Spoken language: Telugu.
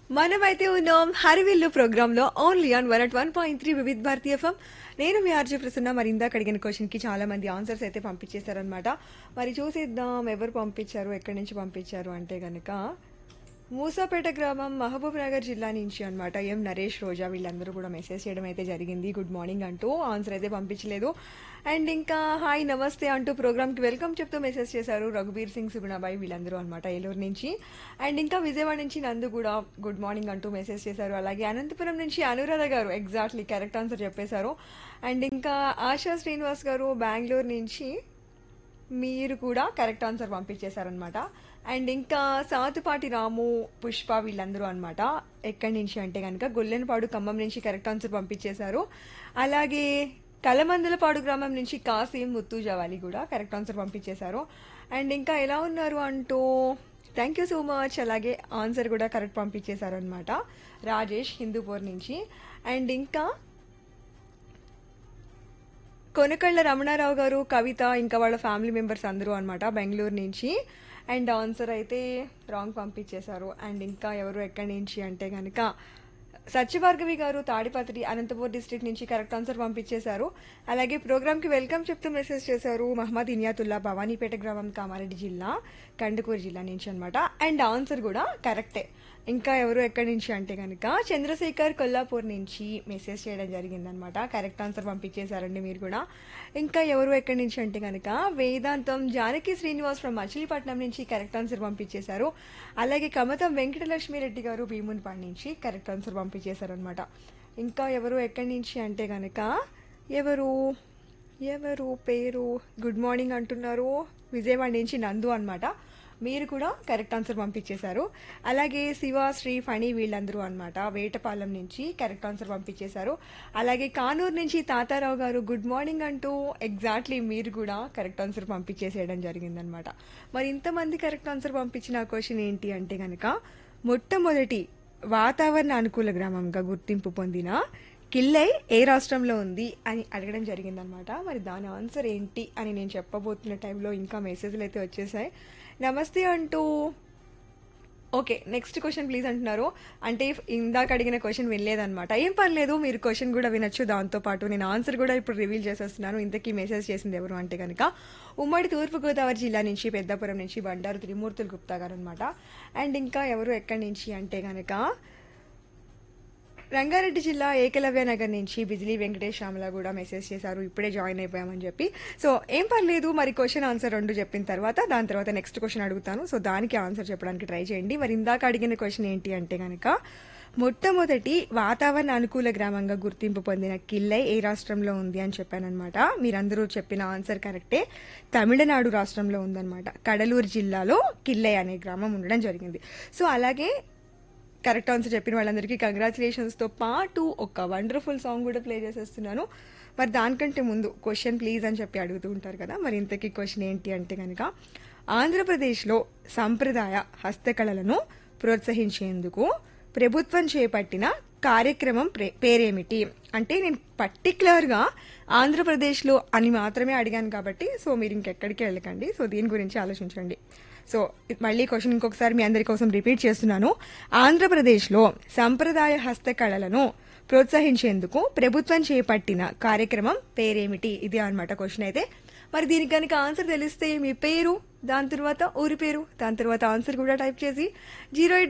మనమైతే ఉన్నాం హరివిల్లు ప్రోగ్రామ్ లో only on one at one point three Vividh Bharati FM నేను మీ ఆర్జే ప్రసన్న మరి ఇందాక అడిగిన క్వశ్చన్ కి చాలా మంది ఆన్సర్స్ అయితే పంపించేశారనమాట మరి చూసేద్దాం ఎవరు పంపించారు ఎక్కడి నుంచి పంపించారు అంటే గనక మూసాపేట గ్రామం మహబూబ్ నగర్ జిల్లా నుంచి అన్నమాట ఎం నరేష్ రోజా వీళ్ళందరూ కూడా మెసేజ్ చేయడం అయితే జరిగింది గుడ్ మార్నింగ్ అంటూ ఆన్సర్ అయితే పంపించలేదు అండ్ ఇంకా హాయ్ నమస్తే అంటూ ప్రోగ్రామ్కి వెల్కమ్ చెప్తూ మెసేజ్ చేశారు రఘుబీర్ సింగ్ సుగుణాబాయి వీళ్ళందరూ అనమాట ఏలూరు నుంచి అండ్ ఇంకా విజయవాడ నుంచి నందు కూడా గుడ్ మార్నింగ్ అంటూ మెసేజ్ చేశారు అలాగే అనంతపురం నుంచి Anuradha garu exactly correct answer చెప్పేశారు అండ్ ఇంకా ఆశా శ్రీనివాస్ గారు బెంగళూరు నుంచి మీరు కూడా కరెక్ట్ ఆన్సర్ పంపించేశారనమాట అండ్ ఇంకా సాతుపాటి రాము పుష్ప వీళ్ళందరూ అనమాట ఎక్కడి నుంచి అంటే కనుక గొల్లెనపాడు ఖమ్మం నుంచి కరెక్ట్ ఆన్సర్ పంపించేశారు అలాగే కలమందలపాడు గ్రామం నుంచి కాసిం ముత్తు జవాలి కూడా కరెక్ట్ ఆన్సర్ పంపించేశారు అండ్ ఇంకా ఎలా ఉన్నారు అంటూ థ్యాంక్ యూ సో మచ్ అలాగే ఆన్సర్ కూడా కరెక్ట్ పంపించేశారు అనమాట రాజేష్ హిందూపూర్ నుంచి అండ్ ఇంకా కొనకళ్ళ రమణారావు గారు కవిత ఇంకా వాళ్ళ ఫ్యామిలీ మెంబర్స్ అందరూ అనమాట బెంగళూరు నుంచి అండ్ ఆన్సర్ అయితే రాంగ్ పంపించేశారు అండ్ ఇంకా ఎవరు ఎక్కడి నుంచి అంటే కనుక సత్యభార్గవి గారు తాడిపత్రి అనంతపూర్ డిస్ట్రిక్ట్ నుంచి కరెక్ట్ ఆన్సర్ పంపించేశారు అలాగే ప్రోగ్రామ్కి వెల్కమ్ చెప్తూ మెసేజ్ చేశారు మహమ్మద్ ఇనియాతుల్లా భవానీపేట గ్రామం కామారెడ్డి జిల్లా కందుకూరు జిల్లా నుంచి అనమాట అండ్ ఆన్సర్ కూడా కరెక్టే ఇంకా ఎవరు ఎక్కడి నుంచి అంటే కనుక చంద్రశేఖర్ కొల్లాపూర్ నుంచి మెసేజ్ చేయడం జరిగిందనమాట కరెక్ట్ ఆన్సర్ పంపించేశారండి మీరు కూడా ఇంకా ఎవరు ఎక్కడి నుంచి అంటే కనుక వేదాంతం జానకి శ్రీనివాస్ ఫ్రమ్ మచిలీపట్నం నుంచి కరెక్ట్ ఆన్సర్ పంపించేశారు అలాగే కమతం వెంకటలక్ష్మి రెడ్డి గారు భీమునిపాడు నుంచి కరెక్ట్ ఆన్సర్ పంపించేశారనమాట ఇంకా ఎవరు ఎక్కడి నుంచి అంటే కనుక ఎవరు ఎవరు పేరు గుడ్ మార్నింగ్ అంటున్నారు విజయవాడ నుంచి నందు అన్నమాట మీరు కూడా కరెక్ట్ ఆన్సర్ పంపించేశారు అలాగే శివ శ్రీ ఫణి వీళ్ళందరూ అన్నమాట వేటపాలెం నుంచి కరెక్ట్ ఆన్సర్ పంపించేశారు అలాగే కానూరు నుంచి తాతారావు గారు గుడ్ మార్నింగ్ అంటూ ఎగ్జాక్ట్లీ మీరు కూడా కరెక్ట్ ఆన్సర్ పంపించేసేయడం జరిగిందనమాట మరి ఇంతమంది కరెక్ట్ ఆన్సర్ పంపించిన క్వశ్చన్ ఏంటి అంటే కనుక మొట్టమొదటి వాతావరణ అనుకూల గ్రామంగా గుర్తింపు పొందిన కిల్లై ఏ రాష్ట్రంలో ఉంది అని అడగడం జరిగిందనమాట మరి దాని ఆన్సర్ ఏంటి అని నేను చెప్పబోతున్న టైంలో ఇంకా మెసేజ్లు అయితే వచ్చేసాయి నమస్తే అంటూ ఓకే నెక్స్ట్ క్వశ్చన్ ప్లీజ్ అంటున్నారు అంటే ఇందాక అడిగిన క్వశ్చన్ వినలేదన్నమాట ఏం పర్లేదు మీరు క్వశ్చన్ కూడా వినొచ్చు దాంతో పాటు నేను ఆన్సర్ కూడా ఇప్పుడు రివీల్ చేసేస్తున్నాను ఇంతకీ మెసేజ్ చేసింది ఎవరు అంటే కనుక ఉమ్మడి తూర్పుగోదావరి జిల్లా నుంచి పెద్దపురం నుంచి బండారు త్రిమూర్తులు గుప్తా గారు అనమాట అండ్ ఇంకా ఎవరు ఎక్కడి నుంచి అంటే కనుక రంగారెడ్డి జిల్లా ఏకలవ్య నగర్ నుంచి బిజిలీ వెంకటేష్ శ్యామల కూడా మెసేజ్ చేశారు ఇప్పుడే జాయిన్ అయిపోయామని చెప్పి సో ఏం పర్లేదు మరి క్వశ్చన్ ఆన్సర్ రెండు చెప్పిన తర్వాత దాని తర్వాత నెక్స్ట్ క్వశ్చన్ అడుగుతాను సో దానికి ఆన్సర్ చెప్పడానికి ట్రై చేయండి మరి ఇందాక అడిగిన క్వశ్చన్ ఏంటి అంటే కనుక మొట్టమొదటి వాతావరణ అనుకూల గ్రామంగా గుర్తింపు పొందిన కిల్లై ఏ రాష్ట్రంలో ఉంది అని చెప్పానమాట మీరందరూ చెప్పిన ఆన్సర్ కరెక్టే తమిళనాడు రాష్ట్రంలో ఉందన్నమాట కడలూరు జిల్లాలో కిల్లై అనే గ్రామం ఉండడం జరిగింది సో అలాగే కరెక్ట్ ఆన్సర్ చెప్పిన వాళ్ళందరికీ కంగ్రాచులేషన్స్తో పాటు ఒక వండర్ఫుల్ సాంగ్ కూడా ప్లే చేసేస్తున్నాను మరి దానికంటే ముందు క్వశ్చన్ ప్లీజ్ అని చెప్పి అడుగుతూ ఉంటారు కదా మరి ఇంతకీ క్వశ్చన్ ఏంటి అంటే కనుక ఆంధ్రప్రదేశ్లో సంప్రదాయ హస్తకళలను ప్రోత్సహించేందుకు ప్రభుత్వం చేపట్టిన కార్యక్రమం ప్రే- పేరేమిటి అంటే నేను పర్టికులర్గా ఆంధ్రప్రదేశ్లో అని మాత్రమే అడిగాను కాబట్టి సో మీరు ఇంకెక్కడికి వెళ్ళకండి సో దీని గురించి ఆలోచించండి సో మళ్ళీ క్వశ్చన్ ఇంకొకసారి మీ అందరి కోసం రిపీట్ చేస్తున్నాను ఆంధ్రప్రదేశ్లో సంప్రదాయ హస్తకళలను ప్రోత్సహించేందుకు ప్రభుత్వం చేపట్టిన కార్యక్రమం పేరేమిటి ఇది అన్నమాట క్వశ్చన్ అయితే మరి దీనికి కనుక ఆన్సర్ తెలిస్తే మీ పేరు దాని తర్వాత ఊరి పేరు దాని తర్వాత ఆన్సర్ కూడా టైప్ చేసి జీరో